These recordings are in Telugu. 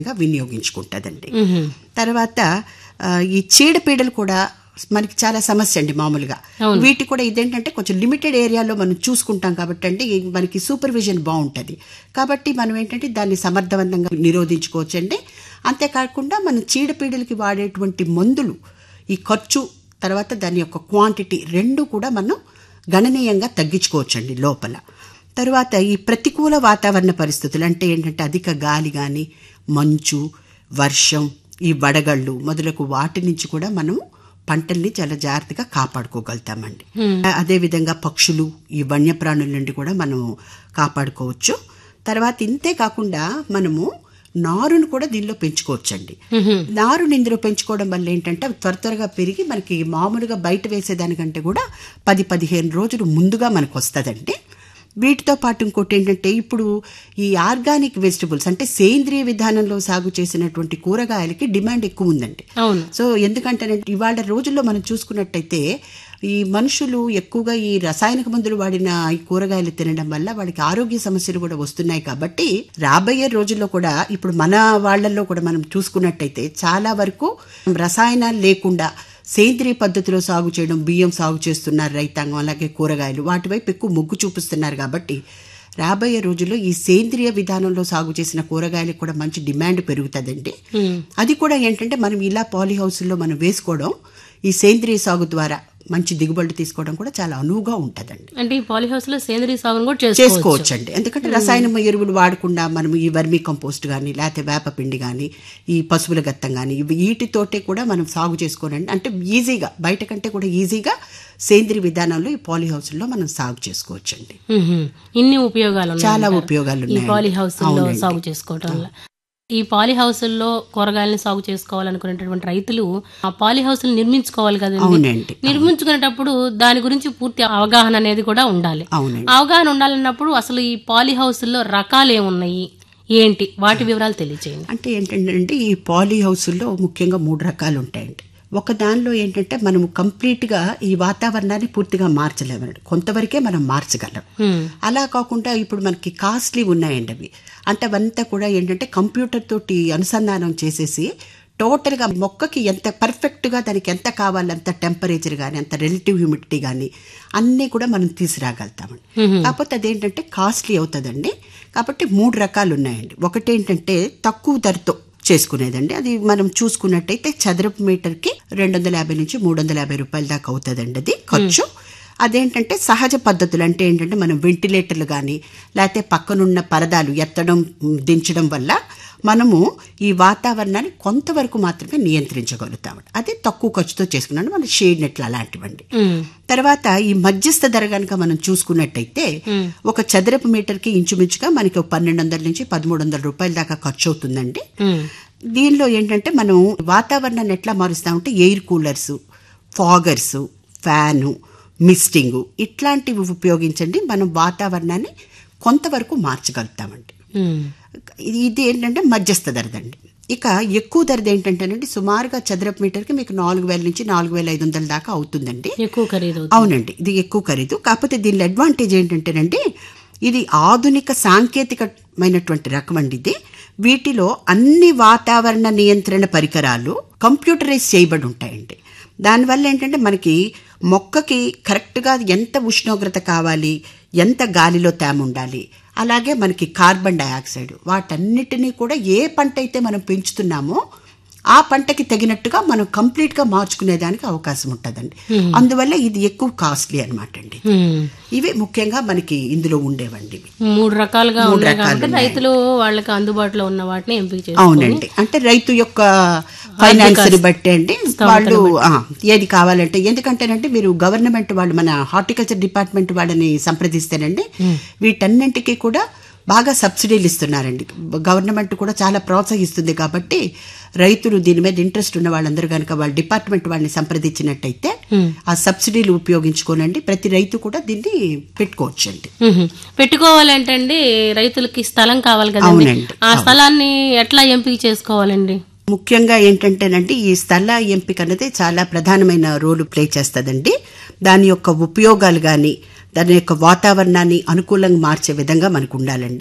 గా వినియోగించుకుంటుందండి తర్వాత ఆ, ఈ చీడపీడలు కూడా మనకి చాలా సమస్య అండి మామూలుగా వీటి కూడా ఇదేంటంటే కొంచెం లిమిటెడ్ ఏరియాలో మనం చూసుకుంటాం కాబట్టి అండి ఈ మనకి సూపర్విజన్ బాగుంటుంది కాబట్టి మనం ఏంటంటే దాన్ని సమర్థవంతంగా నిరోధించుకోవచ్చు అండి అంతేకాకుండా మనం చీడపీడలకి వాడేటువంటి మందులు ఈ ఖర్చు తర్వాత దాని యొక్క క్వాంటిటీ రెండు కూడా మనం గణనీయంగా తగ్గించుకోవచ్చండి లోపల తరువాత ఈ ప్రతికూల వాతావరణ పరిస్థితులు అంటే ఏంటంటే అధిక గాలి కానీ మంచు వర్షం ఈ వడగళ్ళు మొదలగు వాటి నుంచి కూడా మనం పంటల్ని చాలా జాగ్రత్తగా కాపాడుకోగలుగుతామండి అదేవిధంగా పక్షులు ఈ వన్యప్రాణుల నుండి కూడా మనం కాపాడుకోవచ్చు తర్వాత ఇంతే కాకుండా మనము నారును కూడా దీనిలో పెంచుకోవచ్చండి నారుని ఇందులో పెంచుకోవడం వల్ల ఏంటంటే అవి త్వర త్వరగా పెరిగి మనకి మామూలుగా బయట వేసేదానికంటే కూడా పది పదిహేను రోజులు ముందుగా మనకు వస్తుందండి వీటితో పాటు ఇంకోటి ఏంటంటే ఇప్పుడు ఈ ఆర్గానిక్ వెజిటబుల్స్ అంటే సేంద్రియ విధానంలో సాగు చేసినటువంటి కూరగాయలకి డిమాండ్ ఎక్కువ ఉందండి అవును సో ఎందుకంటే ఇవాళ రోజుల్లో మనం చూసుకున్నట్టయితే ఈ మనుషులు ఎక్కువగా ఈ రసాయనిక మందులు వాడిన ఈ కూరగాయలు తినడం వల్ల వాళ్ళకి ఆరోగ్య సమస్యలు కూడా వస్తున్నాయి కాబట్టి రాబోయే రోజుల్లో కూడా ఇప్పుడు మన వాళ్ళల్లో కూడా మనం చూసుకున్నట్టయితే చాలా వరకు రసాయనాలు లేకుండా సేంద్రియ పద్ధతిలో సాగు చేయడం బియ్యం సాగు చేస్తున్నారు రైతాంగం అలాగే కూరగాయలు వాటి వైపు ఎక్కువ మొగ్గు చూపిస్తున్నారు కాబట్టి రాబోయే రోజుల్లో ఈ సేంద్రియ విధానంలో సాగు చేసిన కూరగాయలకు కూడా మంచి డిమాండ్ పెరుగుతుందండి అది కూడా ఏంటంటే మనం ఇలా పాలీ హౌస్లో మనం వేసుకోవడం ఈ సేంద్రియ సాగు ద్వారా మంచి దిగుబడులు తీసుకోవడం కూడా చాలా అనువుగా ఉంటుందండి అంటే ఈ పాలీహౌస్ లో సేంద్రీయ సాగును కూడా చేసుకోవచ్చు చేసుకోవచ్చండి ఎందుకంటే రసాయన ఎరువులు వాడకుండా మనం ఈ వర్మీ కంపోస్ట్ కానీ లేకపోతే వేపపిండి కానీ ఈ పశువుల గత్తం కానీ ఇవి వీటితోటే కూడా మనం సాగు చేసుకోనండి అంటే ఈజీగా బయట కంటే కూడా ఈజీగా సేంద్రియ విధానంలో ఈ పాలీ హౌస్లో మనం సాగు చేసుకోవచ్చండి మ్మ్. ఇన్ని ఉపయోగాలు ఉన్నాయి చాలా అంటారు. ఉపయోగాలు ఈ ఉన్నాయండి. పాలీ హౌస్ లో అవునండి. సాగు చేసుకోవటం వల్ల ఈ పాలీ హౌసుల్లో కూరగాయలను సాగు చేసుకోవాలనుకునేటటువంటి రైతులు ఆ పాలీ హౌస్ నిర్మించుకోవాలి కదండి అవునండి నిర్మించుకునేటప్పుడు దాని గురించి పూర్తి అవగాహన అనేది కూడా ఉండాలి అవునండి అవగాహన ఉండాలన్నప్పుడు అసలు ఈ పాలీ హౌసుల్లో రకాలు ఏమున్నాయి ఏంటి వాటి వివరాలు తెలియచేయండి అంటే ఏంటంటే ఈ పాలీ హౌసుల్లో ముఖ్యంగా మూడు రకాలు ఉంటాయండి ఒక దానిలో ఏంటంటే మనము కంప్లీట్గా ఈ వాతావరణాన్ని పూర్తిగా మార్చలేమండి కొంతవరకే మనం మార్చగలం మ్మ్. అలా కాకుండా ఇప్పుడు మనకి కాస్ట్లీ ఉన్నాయండి అవి అంటే అవంతా కూడా ఏంటంటే కంప్యూటర్ తోటి అనుసంధానం చేసేసి టోటల్గా మొక్కకి ఎంత పర్ఫెక్ట్గా దానికి ఎంత కావాలంత టెంపరేచర్ కానీ అంత రిలేటివ్ హ్యూమిడిటీ కానీ అన్నీ కూడా మనం తీసుకురాగలుగుతామండి కాకపోతే అదేంటంటే కాస్ట్లీ అవుతుందండి కాబట్టి మూడు రకాలు ఉన్నాయండి ఒకటి ఏంటంటే తక్కువ ధరతో చేసుకునేదండి అది మనం చూసుకున్నట్టయితే చదరపు మీటర్కి రెండు వందల యాభై నుంచి మూడు వందల యాభై రూపాయల దాకా అవుతుందండి అది ఖర్చు అదేంటంటే సహజ పద్ధతులు అంటే ఏంటంటే మనం వెంటిలేటర్లు కానీ లేకపోతే పక్కనున్న పరదాలు ఎత్తడం ఉమ్, దించడం వల్ల మనము ఈ వాతావరణాన్ని కొంతవరకు మాత్రమే నియంత్రించగలుగుతాం అది తక్కువ ఖర్చుతో చేసుకున్నాను మన షేడ్ నెట్లు అలాంటివండి మ్మ్. తర్వాత ఈ మధ్యస్థ ధర కనుక మనం చూసుకున్నట్టయితే ఒక చదరపు మీటర్కి ఇంచుమించుగా మనకి ఒక పన్నెండు వందల నుంచి పదమూడు వందల రూపాయల దాకా ఖర్చు అవుతుందండి మ్మ్. దీనిలో ఏంటంటే మనం వాతావరణాన్ని ఎట్లా మారుస్తామంటే air coolers foggers fan misting ఇట్లాంటివి ఉపయోగించండి మనం వాతావరణాన్ని కొంతవరకు మార్చగలుగుతామండి మ్మ్. ఇది ఏంటంటే మధ్యస్థ ధరదండి ఇక ఎక్కువ ధరది ఏంటంటేనండి సుమారుగా చదరపు మీటర్కి మీకు నాలుగు వేల నుంచి నాలుగు వేల ఐదు వందల దాకా అవుతుందండి ఎక్కువ ఖరీదు అవునండి ఇది ఎక్కువ ఖరీదు కాకపోతే దీని అడ్వాంటేజ్ ఏంటంటేనండి ఇది ఆధునిక సాంకేతికమైనటువంటి రకం అండి ఇది వీటిలో అన్ని వాతావరణ నియంత్రణ పరికరాలు కంప్యూటరైజ్ చేయబడి ఉంటాయండి దానివల్ల ఏంటంటే మనకి మొక్కకి కరెక్ట్గా ఎంత ఉష్ణోగ్రత కావాలి ఎంత గాలిలో తేమ ఉండాలి అలాగే మనకి కార్బన్ డయాక్సైడ్ వాటన్నిటినీ కూడా ఏ పంట అయితే మనం పెంచుతున్నామో ఆ పంటకి తగినట్టుగా మనం కంప్లీట్ గా మార్చుకునేదానికి అవకాశం ఉంటుందండి అందువల్ల ఇది ఎక్కువ కాస్ట్లీ అనమాట అండి మ్మ్. ఇవి ముఖ్యంగా మనకి ఇందులో ఉండేవండి ఇవి. మూడు రకాలుగా మూడు ఉన్నాయి రకాలు కాబట్టి ఉన్నాయి. రైతులు వాళ్ళకి అందుబాటులో ఉన్న వాటిని ఎంపిక చేసుకొని అవునండి అంటే రైతు యొక్క ఫైనాన్స్ ని బట్టి అండి వాళ్ళు ఆ, ఏది కావాలంటే ఎందుకంటేనంటే మీరు గవర్నమెంట్ వాళ్ళు మన హార్టికల్చర్ డిపార్ట్మెంట్ వాళ్ళని సంప్రదిస్తేనండి వీటన్నింటికి కూడా బాగా సబ్సిడీలు ఇస్తున్నారండి గవర్నమెంట్ కూడా చాలా ప్రోత్సహిస్తుంది కాబట్టి రైతులు దీని మీద ఇంట్రెస్ట్ ఉన్న వాళ్ళందరూ కనుక వాళ్ళ డిపార్ట్మెంట్ వాళ్ళని సంప్రదించినట్టయితే ఆ సబ్సిడీలు ఉపయోగించుకోనండి ప్రతి రైతు కూడా దీన్ని పెట్టుకోవచ్చండి మ్మ్. పెట్టుకోవాలంటే అండి రైతులకి స్థలం కావాలి కదండి అవునండి, ఆ స్థలాన్ని ఎట్లా ఎంపిక చేసుకోవాలండి ముఖ్యంగా ఏంటంటేనండి ఈ స్థల ఎంపిక అనేది చాలా ప్రధానమైన రోల్ ప్లే చేస్తుందండి దాని యొక్క ఉపయోగాలు కానీ దాని యొక్క వాతావరణాన్ని అనుకూలంగా మార్చే విధంగా మనకు ఉండాలండి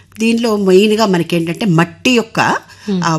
దీనిలో మెయిన్గా మనకి ఏంటంటే మట్టి యొక్క ఆ